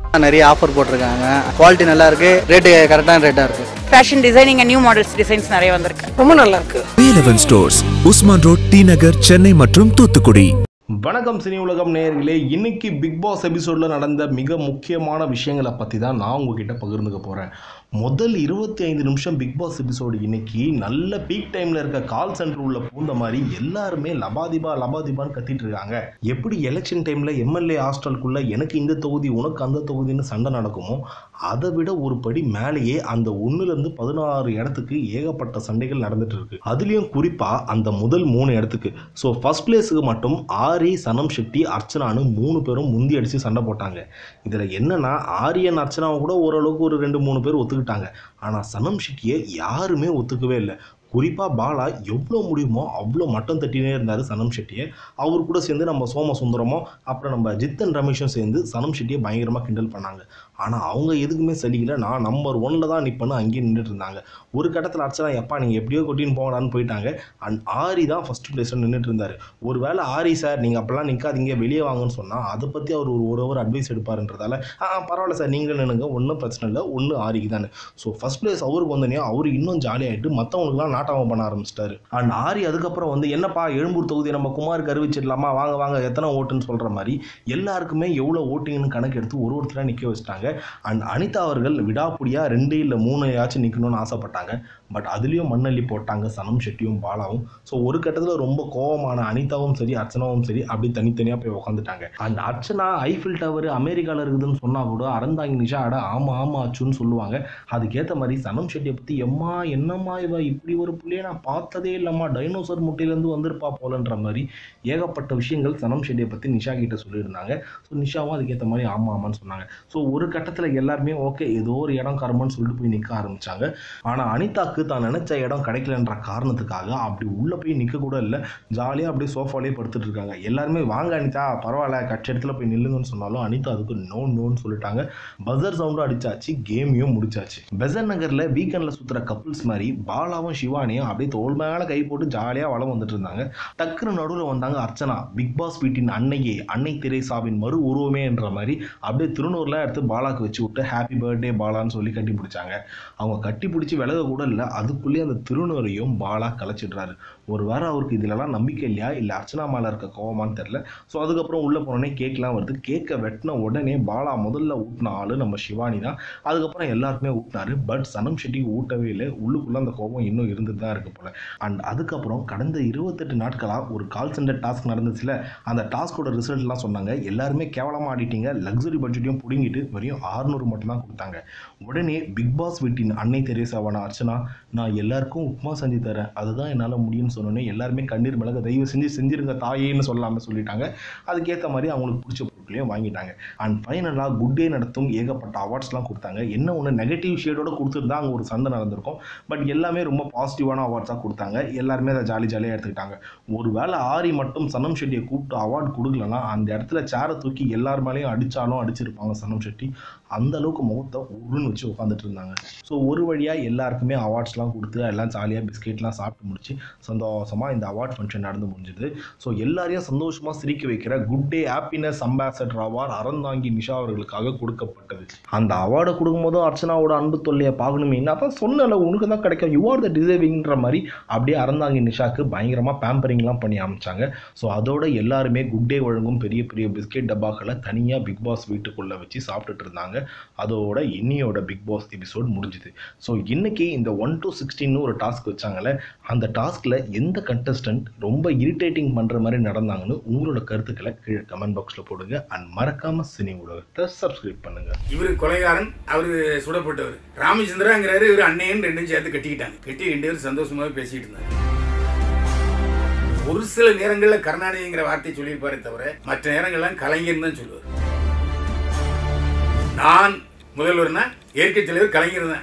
நிறைய ஆஃபர் போட்டிருக்காங்க குவாலிட்டி நல்லா இருக்கு ரேட்டு கரெக்டான ரேட்டாக இருக்கு fashion designing new models designs நிறைய வந்திருக்கு ரொம்ப நல்லா இருக்கு Velavan stores Usman road T Nagar Chennai மற்றும் தூத்துக்குடி வணக்கம் சினி உலகம் நேயர்களே இன்னைக்கு பிக் பாஸ் எபிசோடில் நடந்த மிக முக்கியமான விஷயங்களை பற்றி தான் நான் உங்ககிட்ட பகிர்ந்துக்க போகிறேன் முதல் இருபத்தி ஐந்து நிமிஷம் பிக் பாஸ் எபிசோடு இன்னைக்கு நல்ல பீக் டைமில் இருக்க கால் சென்டர் உள்ள பூந்த மாதிரி எல்லாருமே லபாதிபா லபாதிபான்னு கத்திட்டு இருக்காங்க எப்படி எலெக்ஷன் டைமில் எம்எல்ஏ ஹாஸ்டலுக்குள்ள எனக்கு இந்த தொகுதி உனக்கு அந்த தொகுதின்னு சண்டை நடக்குமோ அதை விட ஒரு படி மேலேயே அந்த ஒன்றுலேருந்து பதினாறு இடத்துக்கு ஏகப்பட்ட சண்டைகள் நடந்துட்டு இருக்கு அதுலேயும் குறிப்பாக அந்த முதல் மூணு இடத்துக்கு ஸோ ஃபர்ஸ்ட் பிளேஸுக்கு மட்டும் ஆரி சனம் ஷெட்டி அர்ச்சனான்னு மூணு பேரும் முந்தி அடித்து சண்டை போட்டாங்க இதில் என்னன்னா ஆரியன் அர்ச்சனாவை கூட ஓரளவுக்கு ஒரு ரெண்டு மூணு பேர் ஒத்துக்கிட்டாங்க ஆனால் சனம் ஷெட்டியை யாருமே ஒத்துக்கவே இல்லை குறிப்பாக பாலா எவ்வளோ முடியுமோ அவ்வளோ மட்டம் தட்டினே இருந்தார் சனம் ஷெட்டியை அவர் கூட சேர்ந்து நம்ம சோம சுந்தரமும் அப்புறம் நம்ம ஜித்தன் ரமேஷும் சேர்ந்து சனம் ஷெட்டியை பயங்கரமாக கிண்டல் பண்ணாங்க ஆனால் அவங்க எதுக்குமே சலிக்கல நான் நம்பர் ஒன்ல தான் நிற்பேன்னு அங்கேயே நின்றுட்டு இருந்தாங்க ஒரு கட்டத்தில் அர்ச்சனா எப்பா நீங்கள் எப்படியோ கொட்டின்னு போங்கடான்னு போயிட்டாங்க அண்ட் ஆரி தான் ஃபர்ஸ்ட் பிளேஸில் நின்றுட்டு இருந்தார் ஒருவேளை ஆரி சார் நீங்கள் அப்போல்லாம் நிற்காதீங்க வெளியே வாங்கன்னு சொன்னால் அதை பற்றி அவர் ஒரு ஒரு ஹவர் அட்வைஸ் எடுப்பாருன்றதால ஆ பரவாயில்ல சார் நீங்களும் நின்னுங்க ஒன்றும் பிரச்சனை இல்லை ஒன்று ஆரிக்கு தானே ஸோ ஃபர்ஸ்ட் பிளேஸ் அவருக்கு வந்தோடனே அவர் இன்னும் ஜாலியாகிட்டு மற்றவங்களுக்குலாம் நாட்டாம பண்ண ஆரம்பிச்சிட்டாரு அண்ட் ஆரி அதுக்கப்புறம் வந்து என்னப்பா எழும்பூர் தொகுதி நம்ம குமாருக்கு அறிவிச்சிடலாமா வாங்க வாங்க எத்தனை ஓட்டுன்னு சொல்கிற மாதிரி எல்லாருக்குமே எவ்வளோ ஓட்டிங்கன்னு கணக்கு எடுத்து ஒரு ஒருத்தராக நிற்க வச்சிட்டாங்க அண்ட் அனிதா அவர்கள் விடாப்புடியாக ரெண்டு இல்லை மூணையாச்சும் நிற்கணும்னு ஆசைப்பட்டாங்க பட் அதுலேயும் மண்ணள்ளி போட்டாங்க சனம் ஷெட்டியும் பாலாவும் ஸோ ஒரு கட்டத்தில் ரொம்ப கோவமான அனிதாவும் சரி அர்ச்சனாவும் சரி அப்படி தனித்தனியாக போய் உட்காந்துட்டாங்க அண்ட் அர்ச்சனா ஐஃபில் டவர் அமெரிக்காவில் இருக்குதுன்னு சொன்னால் கூட அறந்தாங்கி நிஷா அட ஆமாம் ஆமாம் அச்சுன்னு சொல்லுவாங்க அதுக்கேற்ற மாதிரி சனம் ஷெட்டியை பற்றி எம்மா என்னம்மா இவ இப்படி ஒரு புள்ளைய நான் பார்த்ததே இல்லைம்மா டைனோசர் முட்டையிலேருந்து வந்திருப்பா போலன்ற மாதிரி ஏகப்பட்ட விஷயங்கள் சனம் ஷெட்டியை பற்றி நிஷா கிட்ட சொல்லியிருந்தாங்க ஸோ நிஷாவும் அதுக்கேற்ற மாதிரி ஆமாம் ஆமான்னு சொன்னாங்க ஸோ ஒரு கட்டத்தில் எல்லாருமே ஓகே ஏதோ ஒரு இடம் கர்மன்னு சொல்லிட்டு போய் நிற்க ஆரம்பிச்சாங்க ஆனால் அனிதாக்கு தான் நினைச்ச இடம் கிடைக்கலன்ற காரணத்துக்காக அப்படி உள்ளே போய் நிற்க கூட இல்லை ஜாலியாக அப்படியே சோஃபாலே படுத்துட்டு இருக்காங்க எல்லாருமே வாங்க அனிதா பரவாயில்ல கட்ச இடத்துல போய் நில்லுங்கன்னு சொன்னாலும் அனிதா அதுக்கு நோ நோன்னு சொல்லிட்டாங்க பஜர் சவுண்டும் அடிச்சாச்சு கேமையும் முடிச்சாச்சு பெசன் நகரில் வீக்கெண்டில் சுற்றுற கப்புள்ஸ் மாதிரி பாலாவும் சிவானியும் அப்படியே தோல் மேலே கை போட்டு ஜாலியாக வளம் வந்துட்டு இருந்தாங்க டக்குனு நடுவில் வந்தாங்க அர்ச்சனா பிக் பாஸ் வீட்டின் அன்னையே அன்னை தெரேசாவின் மறு உருவமே என்ற மாதிரி அப்படியே திருநூறுல எடுத்து பாலாக்கு வச்சு விட்டு ஹாப்பி பர்த்டே பாலான்னு சொல்லி கட்டி பிடிச்சாங்க அவங்க கட்டி பிடிச்சி விலக கூட இல்லை அதுக்குள்ளேயே அந்த திருநூறையும் பாலா கலைச்சிடுறாரு ஒரு வாரம் அவருக்கு இதுலலாம் நம்பிக்கை இல்லையா இல்லை அர்ச்சனா மேலே இருக்க கோவமான்னு தெரில ஸோ அதுக்கப்புறம் உள்ளே போனோடனே கேக்லாம் வருது கேக்கை வெட்டின உடனே பாலா முதல்ல ஊட்டின ஆள் நம்ம சிவானி தான் அதுக்கப்புறம் எல்லாருக்குமே ஊட்டினாரு பட் சனம் ஷெட்டி ஊட்டவே இல்லை உள்ளுக்குள்ளே அந்த கோபம் இன்னும் இருந்துட்டு தான் இருக்கு போல அண்ட் அதுக்கப்புறம் கடந்த இருபத்தெட்டு நாட்களாக ஒரு கால் சென்டர் டாஸ்க் நடந்துச்சுல அந்த டாஸ்கோட ரிசல்ட்லாம் சொன்னாங்க எல்லாருமே கேவலமாக ஆடிட்டீங்க லக்ஸரி பட்ஜெட்டையும் பிடுங்கிட்டு வெறும் ஆறுநூறு மட்டும் தான் கொடுத்தாங்க உடனே பிக் பாஸ் வீட்டின் அன்னை தெரேசாவான அர்ச்சனா நான் எல்லாருக்கும் உப்புமா செஞ்சு தரேன் அதுதான் என்னால் முடியும்னு சொன்னோன்னே எல்லாருமே கண்ணீர் மிளக தயவு செஞ்சு செஞ்சிருங்க தாயேன்னு சொல்லாமல் சொல்லிட்டாங்க அதுக்கேற்ற மாதிரி அவங்களுக்கு பிடிச்ச பொருட்களையும் வாங்கிட்டாங்க அண்ட் ஃபைனலாக குட் டே நடத்தும் ஏகப்பட்ட அவார்ட்ஸ்லாம் கொடுத்தாங்க என்ன ஒன்று நெகட்டிவ் ஷேடோட கொடுத்துருந்தா அங்கே ஒரு சண்டை நடந்திருக்கும் பட் எல்லாமே ரொம்ப பாசிட்டிவான அவார்ட்ஸாக கொடுத்தாங்க எல்லாருமே அதை ஜாலி ஜாலியாக எடுத்துக்கிட்டாங்க ஒரு வேளை ஆரி மட்டும் சனம் ஷெட்டியை கூப்பிட்டு அவார்டு கொடுக்கலனா அந்த இடத்துல சேரை தூக்கி எல்லார் மேலேயும் அடித்தாலும் அடிச்சிருப்பாங்க சனம் ஷெட்டி அந்த அளவுக்கு முகத்தை உருன்னு வச்சு உட்காந்துட்டு இருந்தாங்க ஸோ ஒரு வழியாக எல்லாருக்குமே அவார்ட்ஸ்லாம் கொடுத்து எல்லாம் ஜாலியாக பிஸ்கெட்லாம் சாப்பிட்டு முடிச்சு சந்தோஷமாக இந்த அவார்ட் ஃபங்க்ஷன் நடந்து முடிஞ்சுது ஸோ எல்லாரையும் சந்தோஷமாக சிரிக்க வைக்கிற good day happiness ambassador award Aranthangi Nisha அவர்களுக்காக கொடுக்கப்பட்டது அந்த அவார்டை கொடுக்கும்போதும் அர்ச்சனாவோட அன்பு தொல்லையை பார்க்கணுமே நான் தான் சொன்னல உனக்கு தான் கிடைக்கும் யூ ஆர் த டிசர்விங்ன்ற மாதிரி அப்படியே அறந்தாங்கி நிஷாக்கு பயங்கரமாக பேம்பரிங்லாம் பண்ணி அமைச்சாங்க ஸோ அதோட எல்லாருமே குட் டே வழங்கும் பெரிய பெரிய பிஸ்கெட் டப்பாக்களை தனியாக பிக் பாஸ் வீட்டுக்குள்ளே வச்சு சாப்பிட்டுட்டு இருந்தாங்க அதோட இன்னியோட பிக் பாஸ் எபிசோட் முடிஞ்சுது ஸோ இன்னைக்கு இந்த ஒன் டு சிக்ஸ்டின்னு ஒரு டாஸ்க் வச்சாங்கல்ல அந்த டாஸ்கில் எந்த கண்டஸ்டன்ட் ரொம்ப இரிட்டேட்டிங் பண்ணுற மாதிரி நடந்தாங்கன்னு உங்களோட கருத்துக்களை கீழே கமெண்ட் பாக்ஸில் போடுங்க அண்ட் மறக்காம சினி ஊடகத்தை சப்ஸ்கிரைப் பண்ணுங்க இவரு கொலைகாரன் அவரு சுடப்பட்டவர் ராமச்சந்திராங்கிறாரு இவர் அண்ணையன் ரெண்டும் சேர்த்து கட்டிக்கிட்டாங்க கட்டி ரெண்டு பேரும் சந்தோஷமாவே பேசிட்டு இருந்தாங்க ஒரு சில நேரங்களில் கருணாநிதிங்கிற வார்த்தை சொல்லியிருப்பாரே தவிர மற்ற நேரங்கள்லாம் கலைஞர் தான் சொல்லுவார் நான் முதல்வர்னா இயற்கை தலைவர் கலைஞர் தான்